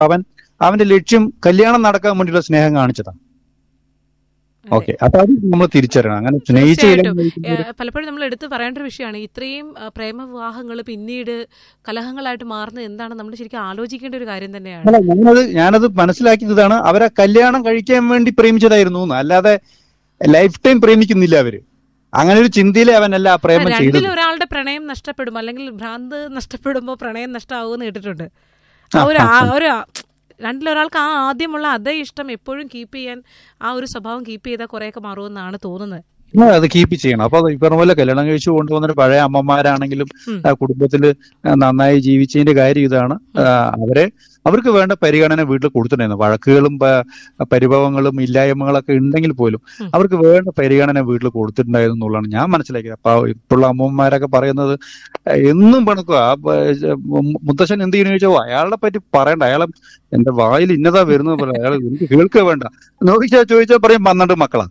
അവൻ അവന്റെ ലക്ഷ്യം കല്യാണം നടക്കാൻ വേണ്ടിയുള്ള സ്നേഹം കാണിച്ചതാണ് അതെ. ഓക്കെ അപ്പൊ അത് നമ്മൾ തിരിച്ചറിയണം അങ്ങനെ സ്നേഹിച്ച് തീർച്ചയായിട്ടും. കല്യാണം കഴിക്കുന്നവര് ഏഹ് പലപ്പോഴും നമ്മൾ എടുത്തു പറയേണ്ട ഒരു വിഷയമാണ് ഇത്രയും ആ, പ്രേമവിവാഹങ്ങൾ പിന്നീട് കലഹങ്ങളായിട്ട് മാറുന്നത് എന്താണ് നമ്മൾ ശരിക്കും ആലോചിക്കേണ്ട ഒരു കാര്യം തന്നെയാണ് അല്ല ഞാനത് ഞാനത് മനസ്സിലാക്കിയതാണ് അവരെ കല്യാണം കഴിക്കാൻ വേണ്ടി പ്രേമിച്ചതായിരുന്നു എന്ന്. അല്ലാതെ ലൈഫ് ടൈം പ്രേമിക്കുന്നില്ല അവര് അങ്ങനെ ഒരു ചിന്തയിലെ അവനല്ല ആ പ്രേമം ചെയ്തത് രണ്ടിൽ ഒരാളുടെ പ്രണയം നഷ്ടപ്പെടും അല്ലെങ്കിൽ ഭ്രാന്ത് നഷ്ടപ്പെടുമ്പോൾ പ്രണയം നഷ്ടമാവുമെന്ന് കേട്ടിട്ടുണ്ട് ആ ഒരു ആ ഒരു രണ്ടിലൊരാൾക്ക് ആ ആദ്യമുള്ള അതേ ഇഷ്ടം എപ്പോഴും കീപ്പ് ചെയ്യാൻ ആ ഒരു സ്വഭാവം കീപ്പ് ചെയ്താൽ കുറെയൊക്കെ മാറുമെന്നാണ് തോന്നുന്നത് ആ, അത് കീപ്പ് ചെയ്യണം അപ്പൊ അത് ഈ പറഞ്ഞ പോലെ കല്യാണം കഴിച്ചു കൊണ്ടുവന്ന പഴയ അമ്മമാരാണെങ്കിലും ഉം. ആ, കുടുംബത്തില് ആ, നന്നായി ജീവിച്ചതിന്റെ കാര്യം ഇതാണ് ആ, അവരെ അവർക്ക് വേണ്ട പരിഗണന വീട്ടിൽ കൊടുത്തിട്ടുണ്ടായിരുന്നു വഴക്കുകളും പ- പരിഭവങ്ങളും ഇല്ലായ്മകളൊക്കെ ഉണ്ടെങ്കിൽ പോലും ഉം. അവർക്ക് വേണ്ട പരിഗണന വീട്ടിൽ കൊടുത്തിട്ടുണ്ടായിരുന്നു എന്നുള്ളതാണ് ഞാൻ മനസ്സിലാക്കിയത് അപ്പൊ ഇപ്പോഴുള്ള അമ്മമാരൊക്കെ പറയുന്നത് ആ, എന്നും പണക്കുക ആ പ- മു- മുത്തശ്ശൻ എന്ത് ചെയ്യുന്നു ചോദിച്ചോ അയാളെ പറ്റി പറയണ്ട അയാളെ എന്റെ വായിൽ ഇന്നതാ വരുന്നത് പോലെ അയാൾ എനിക്ക് കേൾക്കുക വേണ്ട നോക്കിച്ചാ ചോദിച്ചാൽ പറയും പന്ത്രണ്ട് മക്കളാ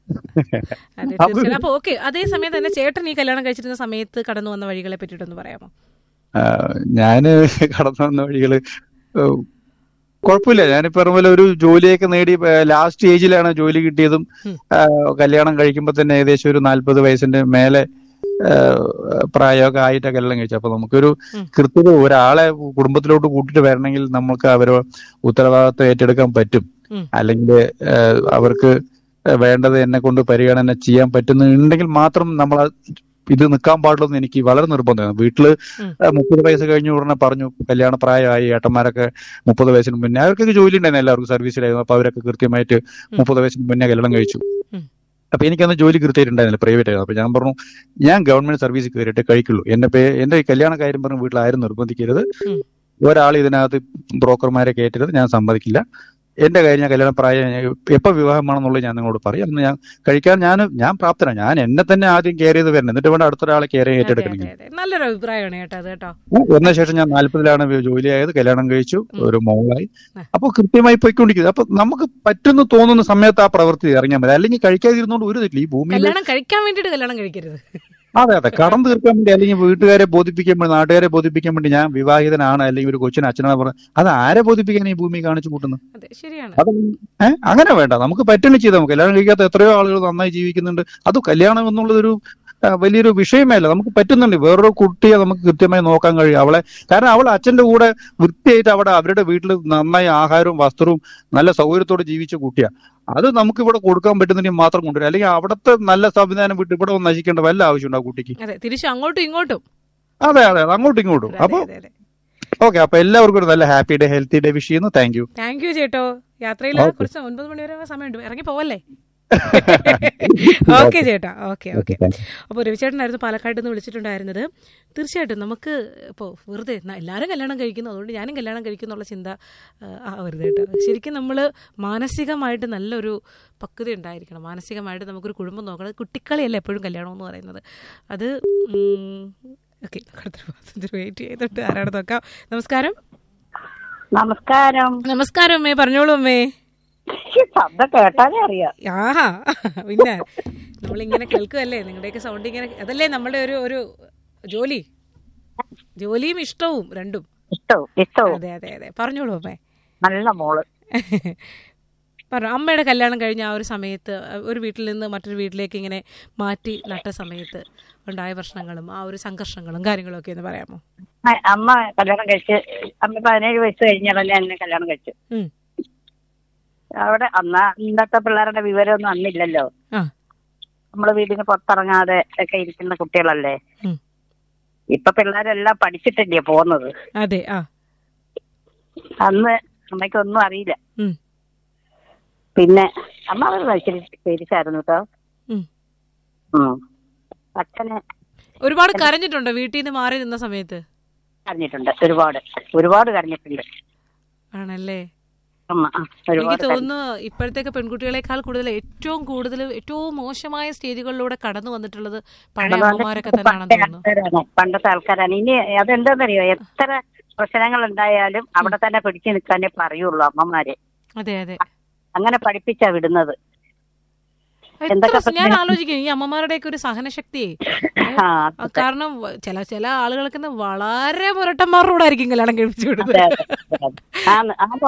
അതെ അപ്പൊ- തീർച്ചയായും അപ്പൊ ഓക്കെ അതേ സമയം തന്നെ ചേട്ടൻ ഈ കല്യാണം കഴിച്ചിരുന്ന സമയത്ത് കടന്നു വന്ന വഴികളെ പറ്റിയിട്ടൊന്ന് പറയാമോ ആഹ് ഞാന് കടന്നു വന്ന വഴികള് ഏഹ് കുഴപ്പമില്ല ഞാനിപ്പോ പറഞ്ഞ പോലെ ഒരു ജോലിയൊക്കെ നേടി ലാസ്റ്റ് ഏജിലാണ് ജോലി കിട്ടിയതും ഉം. ആഹ് കല്യാണം കഴിക്കുമ്പോ തന്നെ ഏകദേശം ഒരു നാല്പത് വയസ്സിന്റെ മേലെ ആഹ് പ്രായമൊക്കെ ആയിട്ടാ കല്യാണം കഴിച്ചത് അപ്പൊ നമുക്കൊരു ഉം. കൃത്യത ഒരാളെ കുടുംബത്തിലോട്ട് കൂട്ടിട്ട് വരണമെങ്കിൽ നമുക്ക് അവരെ ഉത്തരവാദിത്വം ഏറ്റെടുക്കാൻ പറ്റും ഉം. അല്ലെങ്കിൽ അവർക്ക് വേണ്ടത് എന്നെ കൊണ്ട് പരിഗണന ചെയ്യാൻ പറ്റുന്നുണ്ടെങ്കിൽ മാത്രം നമ്മൾ ഇത് നിൽക്കാൻ പാടുള്ളൂ എന്ന് എനിക്ക് വളരെ നിർബന്ധമാണ് വീട്ടില് ഉം. ആ, മുപ്പത് വയസ്സ് കഴിഞ്ഞ ഉടനെ പറഞ്ഞു കല്യാണ പ്രായമായി ഏട്ടന്മാരൊക്കെ മുപ്പത് വയസ്സിന് മുന്നേ അവർക്കൊക്കെ ജോലി ഉണ്ടായിരുന്നു എല്ലാവർക്കും സർവീസിലായിരുന്നു അപ്പൊ അവരൊക്കെ കൃത്യമായിട്ട് മുപ്പത് വയസ്സിന് മുന്നേ കല്യാണം കഴിച്ചു ഉം. അപ്പൊ എനിക്കന്ന് ജോലി കൃത്യമായിട്ടുണ്ടായിരുന്നില്ല പ്രൈവറ്റ് ആയിരുന്നു അപ്പൊ ഞാൻ പറഞ്ഞു ഞാൻ ഗവൺമെന്റ് സർവീസ് കയറിയിട്ട് കഴിക്കുള്ളൂ എന്റെ പേ എന്റെ ഈ കല്യാണ കാര്യം പറഞ്ഞ് വീട്ടിൽ ആരും നിർബന്ധിക്കരുത് ഉം. ഒരാൾ ഇതിനകത്ത് ബ്രോക്കർമാരെ കയറ്റരുത് ഞാൻ സമ്മതിക്കില്ല എന്റെ കാര്യം ഞാൻ കല്യാണ പ്രായം എപ്പോ വിവാഹമാണെന്നുള്ളത് ഞാൻ നിങ്ങളോട് പറയും അന്ന് ഞാൻ കഴിക്കാൻ ഞാൻ ഞാൻ പ്രാപ്തനാണ് ഞാൻ എന്നെ തന്നെ ആദ്യം കെയർ ചെയ്ത് വരണം എന്നിട്ട് വേണ്ട അടുത്തൊരാളെ കെയർ അതെ ഏറ്റെടുക്കണമെങ്കിൽ അതെ അതെ നല്ലൊരു അഭിപ്രായമാണ് കേട്ടോ അത് കേട്ടോ വന്ന ശേഷം ഞാൻ നാല്പതിലാണ് ജോലിയായത് കല്യാണം കഴിച്ചു ഉം. ഒരു മോളായി ആ. അപ്പൊ കൃത്യമായി പോയിക്കൊണ്ടിരിക്കുന്നത് അപ്പൊ നമുക്ക് പറ്റുന്നു തോന്നുന്ന സമയത്ത് ആ പ്രവൃത്തി ഇറങ്ങിയാൽ മതി അല്ലെങ്കിൽ കഴിക്കാതിരുന്നോണ്ട് ഒരു തെറ്റില്ല ഈ ഭൂമിയിൽ കല്യാണം കഴിക്കാൻ വേണ്ടിയിട്ട് കല്യാണം കഴിക്കരുത് അതെ അതെ കടം തീർക്കാൻ വേണ്ടി അല്ലെങ്കിൽ വീട്ടുകാരെ ബോധിപ്പിക്കാൻ വേണ്ടി നാട്ടുകാരെ ബോധിപ്പിക്കാൻ വേണ്ടി ഞാൻ വിവാഹിതനാണ് അല്ലെങ്കിൽ ഒരു കൊച്ചിന് അച്ഛനാണ് പറഞ്ഞത് അത് ആരെ ബോധിപ്പിക്കാൻ ഈ ഭൂമി കാണിച്ചു കൂട്ടുന്നത് അതെ ശരിയാണ് അത് ഏഹ് അങ്ങനെ വേണ്ട നമുക്ക് പറ്റുന്ന ചെയ്താൽ നമുക്ക് കല്യാണം കഴിക്കാത്ത എത്രയോ ആളുകൾ നന്നായി ജീവിക്കുന്നുണ്ട് അത് കല്യാണം എന്നുള്ളതൊരു ആ, വലിയൊരു വിഷയമേ അല്ല നമുക്ക് പറ്റുന്നുണ്ട് വേറൊരു കുട്ടിയെ നമുക്ക് കൃത്യമായി നോക്കാൻ കഴിയും അവളെ കാരണം അവൾ അച്ഛന്റെ കൂടെ വൃത്തിയായിട്ട് അവിടെ അവരുടെ വീട്ടിൽ നന്നായി ആഹാരവും വസ്ത്രവും നല്ല സൗകര്യത്തോടെ ജീവിച്ച കുട്ടിയാ അത് നമുക്ക് ഇവിടെ കൊടുക്കാൻ പറ്റുന്നുണ്ടെങ്കിൽ മാത്രം കൊണ്ടുവരും അല്ലെങ്കിൽ അവിടുത്തെ നല്ല സംവിധാനം വിട്ട് ഇവിടെ വന്ന് നശിക്കേണ്ട വല്ല ആവശ്യമുണ്ടോ ആ കുട്ടിക്ക് അതെ തിരിച്ചു അങ്ങോട്ടും ഇങ്ങോട്ടും അതെ അതെ അതെ, അങ്ങോട്ടും ഇങ്ങോട്ടും അതെ അപ്പൊ അതെ അതെ ഓക്കെ അപ്പൊ എല്ലാവർക്കും ഒരു നല്ല happy day healthy day wish ചെയ്യുന്നു താങ്ക് യു താങ്ക് യു ചേട്ടോ യാത്രയിൽ Okay. കുറച്ച് ഒൻപത് മണി വരെ സമയമുണ്ട് ഇറങ്ങി പോവല്ലേ ഓക്കെ ചേട്ടാ ഓക്കെ ഓക്കെ അപ്പോൾ രവിചേട്ടനായിരുന്നു പാലക്കാട് നിന്ന് വിളിച്ചിട്ടുണ്ടായിരുന്നത് തീർച്ചയായിട്ടും നമുക്ക് ഇപ്പോൾ വെറുതെ ന- എല്ലാവരും കല്യാണം കഴിക്കുന്നു അതുകൊണ്ട് ഞാനും കല്യാണം കഴിക്കുന്നുള്ള ചിന്ത ആ, ആവരുത് കേട്ടോ ശരിക്കും നമ്മൾ മാനസികമായിട്ട് നല്ലൊരു പക്വത ഉണ്ടായിരിക്കണം മാനസികമായിട്ട് നമുക്കൊരു കുടുംബം നോക്കണം കുട്ടിക്കളിയല്ല എപ്പോഴും കല്യാണം എന്ന് പറയുന്നത് അത് ഓക്കെ അടുത്തൊരു പാസഞ്ചർ വെയിറ്റ് ചെയ്തിട്ട് ആരാണ് നോക്കാം നമസ്കാരം നമസ്കാരം നമസ്കാരം അമ്മേ പറഞ്ഞോളൂ അമ്മേ ഈ ശബ്ദം കേട്ടാലേ അറിയാം ആഹാ പിന്നെ നമ്മളിങ്ങനെ കേൾക്കുമല്ലേ നിങ്ങളുടെയൊക്കെ സൗണ്ട് ഇങ്ങനെ അതല്ലേ നമ്മുടെ ഒരു ഒരു ജോലി ജോലിയും ഇഷ്ടവും രണ്ടും ഇഷ്ടവും ഇഷ്ടവും അതെ അതെ അതെ പറഞ്ഞോളൂ അമ്മേ നല്ല മോള് പറഞ്ഞു അമ്മയുടെ കല്യാണം കഴിഞ്ഞ ആ ഒരു സമയത്ത് ഒരു വീട്ടിൽ നിന്ന് മറ്റൊരു വീട്ടിലേക്ക് ഇങ്ങനെ മാറ്റി നട്ട സമയത്ത് ഉണ്ടായ പ്രശ്നങ്ങളും ആ ഒരു സംഘർഷങ്ങളും കാര്യങ്ങളും ഒക്കെ ഒന്ന് പറയാമോ അ- അമ്മ കല്യാണം കഴിച്ച് അമ്മ പതിനേഴ് വയസ്സ് കഴിഞ്ഞാലല്ലേ എന്നെ കല്യാണം കഴിച്ചു ഉം. അവിടെ അന്ന് ഇന്നത്തെ പിള്ളേരുടെ വിവരമൊന്നും അന്നില്ലല്ലോ ആ നമ്മള് വീടിന് പുറത്തിറങ്ങാതെ ഒക്കെ ഇരിക്കുന്ന കുട്ടികളല്ലേ ഉം. ഇപ്പൊ പിള്ളേരെല്ലാം പഠിച്ചിട്ടല്ലേ പോകുന്നത് അതെ ആ അന്ന് അമ്മയ്ക്കൊന്നും അറിയില്ല ഉം. പിന്നെ അമ്മ അവർ ഇച്ചിരി തിരിച്ചായിരുന്നു കേട്ടോ ഉം. ഉം. അച്ഛന് ഒരുപാട് കരഞ്ഞിട്ടുണ്ടോ വീട്ടിൽ നിന്ന് മാറി നിന്ന സമയത്ത് കരഞ്ഞിട്ടുണ്ട് ഒരുപാട് ഒരുപാട് കരഞ്ഞിട്ടുണ്ട് ആണല്ലേ അമ്മ ആ, എനിക്ക് ഒരുപാട് കരഞ്ഞു. തോന്നുന്നു ഇപ്പോഴത്തേക്ക് പെൺകുട്ടികളെക്കാൾ കൂടുതൽ ഏറ്റവും കൂടുതൽ ഏറ്റവും മോശമായ സ്റ്റേജുകളിലൂടെ കടന്നു വന്നിട്ടുള്ളത് പഴയ അതുകൊണ്ട് അമ്മമാരൊക്കെ തന്നെയാണെന്ന് പണ്ടത്തെ തോന്നുന്നു ആൾക്കാരാണ് പണ്ടത്തെ ആൾക്കാരാണ് ഇനി അതെന്താന്നറിയോ എത്ര പ്രശ്നങ്ങൾ ഉണ്ടായാലും അവിടെ തന്നെ പിടിച്ചു നിൽക്കാനേ പറയുള്ളൂ അമ്മമാര് അതെ അതെ അങ്ങനെ പഠിപ്പിച്ചാ വിടുന്നത് എത്ര എന്തൊക്കെ സ- ഞാൻ ആലോചിക്കും ഈ അമ്മമാരുടെയൊക്കെ ഒരു സഹനശക്തിയെ ആ, ആ, കാരണം വ- ചില ചില ആളുകൾക്ക് വളരെ മുരട്ടന്മാരോടായിരിക്കും കല്യാണം കഴിപ്പിച്ചു അതെ, കൊടുത്തത് അതെ, അതെ. ആന്ന്, ആ